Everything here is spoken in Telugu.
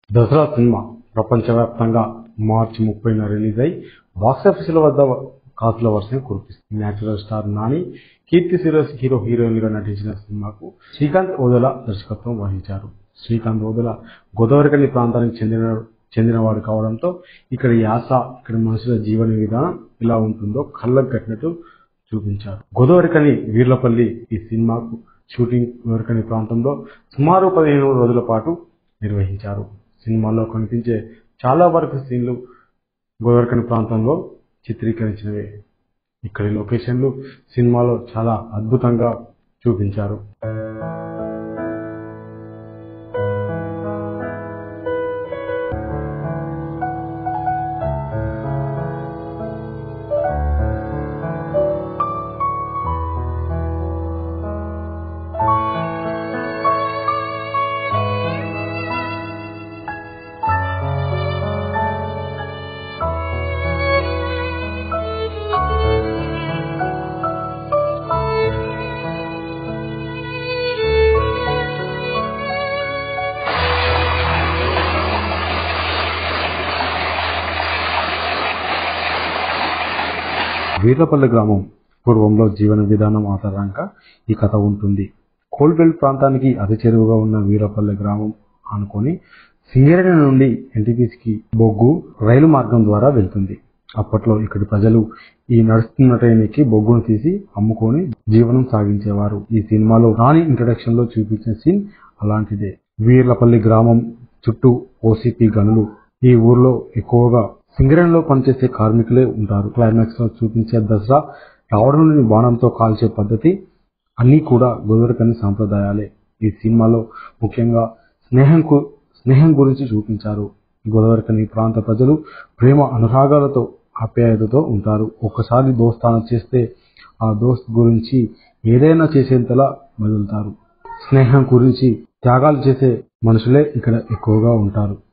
దసరా సినిమా ప్రపంచవ్యాప్తంగా మార్చి ముప్పైన రిలీజ్ అయి బాక్సాఫీసుల వద్ద కాసుల వర్షం కురిపిస్తుంది natural star Nani Keerthy Suresh hero హీరోయిన్గా నటించిన సినిమాకు శ్రీకాంత్ ఓదెల దర్శకత్వం వహించారు శ్రీకాంత్ ఓదెల గోదావరికని ప్రాంతానికి చెందిన చెందినవాడు కావడంతో ఇక్కడ యాస ఇక్కడ మనుషుల జీవన విధానం ఎలా ఉంటుందో కళ్ళకు కట్టినట్టు చూపించారు గోదావరికని వీర్లపల్లి ఈ సినిమాకు షూటింగ్ గోదావరికని ప్రాంతంలో సుమారు పదిహేను రోజుల పాటు నిర్వహించారు సినిమాలో కనిపించే చాలా వరకు సీన్లు గోదావరికని ప్రాంతంలో చిత్రీకరించినవే ఇక్కడి లొకేషన్లు సినిమాలో చాలా అద్భుతంగా చూపించారు వీర్లపల్లి గ్రామం పూర్వంలో జీవన విధానం ఆధారంగా ఈ కథ ఉంటుంది కోల్బెల్ట్ ప్రాంతానికి అతి చేరువగా ఉన్న వీరపల్లి గ్రామం అనుకొని సింగరేణి నుండి ఎన్టీపీసీకి బొగ్గు రైలు మార్గం ద్వారా వెళ్తుంది అప్పట్లో ఇక్కడి ప్రజలు ఈ నడుస్తున్న ట్రైన్కి బొగ్గును తీసి అమ్ముకొని జీవనం సాగించేవారు ఈ సినిమాలో నాని ఇంట్రడక్షన్ లో చూపించిన సీన్ అలాంటిదే వీర్లపల్లి గ్రామం చుట్టూ ఓసీపీ గనులు ఈ ఊర్లో ఎక్కువగా సింగరేణిలో పనిచేసే కార్మికులే ఉంటారు క్లైమాక్స్ లో చూపించే దసరా రావడంలోని బాణంతో కాల్చే పద్ధతి అన్నీ కూడా గోదరికని సాంప్రదాయాలే ఈ సినిమాలో ముఖ్యంగా స్నేహం కు- స్నేహం గురించి చూపించారు గోదావరికని ప్రాంత ప్రజలు ప్రేమ అనురాగాలతో ఆప్యాయతతో ఉంటారు ఒక్కసారి దోస్తానం చేస్తే ఆ దోస్త్ గురించి ఏదైనా చేసేంతలా మెదులుతారు స్నేహం గురించి త్యాగాలు చేసే మనుషులే ఇక్కడ ఎక్కువగా ఉంటారు